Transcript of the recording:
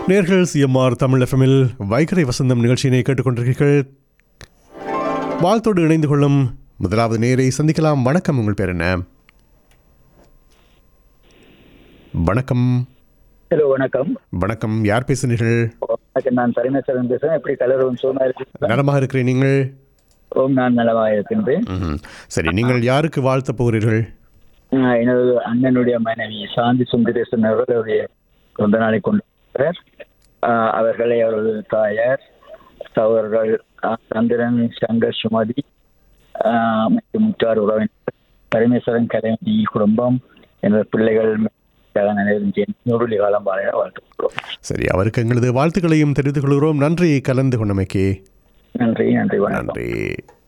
நேர்கள் சிஎம்ஆர் தமிழ் எஃப்எம்மில் வைகரை வசந்தம் நிகழ்ச்சியினை கேட்டுக்கொண்டிருக்கிறீர்கள் வாழ்த்தோடு இணைந்து கொள்ளும் முதலாவது நேரை சந்திக்கலாம் வணக்கம் உங்கள் பேர் என்ன வணக்கம் ஹலோ வணக்கம் வணக்கம் யார் பேசுனீர்கள் வணக்கம் நான் பரமேஸ்வரன் பேசுறேன் எப்படி கலரும் சுகமா இருக்கு நலமாக இருக்கிறேன் நீங்கள் ஓம் நான் நலமாக இருக்கின்றேன் ம்ஹும். சரி நீங்கள் யாருக்கு வாழ்த்த போகிறீர்கள் ஆஹ் எனது அண்ணனுடைய மனைவி சாந்தி சுந்தரேசன் அவர்கள் அவருடைய சொந்த நாளை கொண்டாடுகிறார் ஆஹ் அவர்களை அவரது தாயார் சகோதரர்கள் ஆஹ் சந்திரன் சங்கர் சுமதி ஆஹ் மற்றும் முற்றார் உறவினர் பரமேஸ்வரன் கலைஞி குடும்பம் எனது பிள்ளைகள் நூறு காலம் வாழ வாழ்த்துக்கிறோம் சரி அவருக்கு எங்களது வாழ்த்துக்களையும் தெரிவித்துக் கொள்கிறோம் நன்றி கலந்து கொண்டமைக்கு நன்றி நன்றி வணக்கம் நன்றி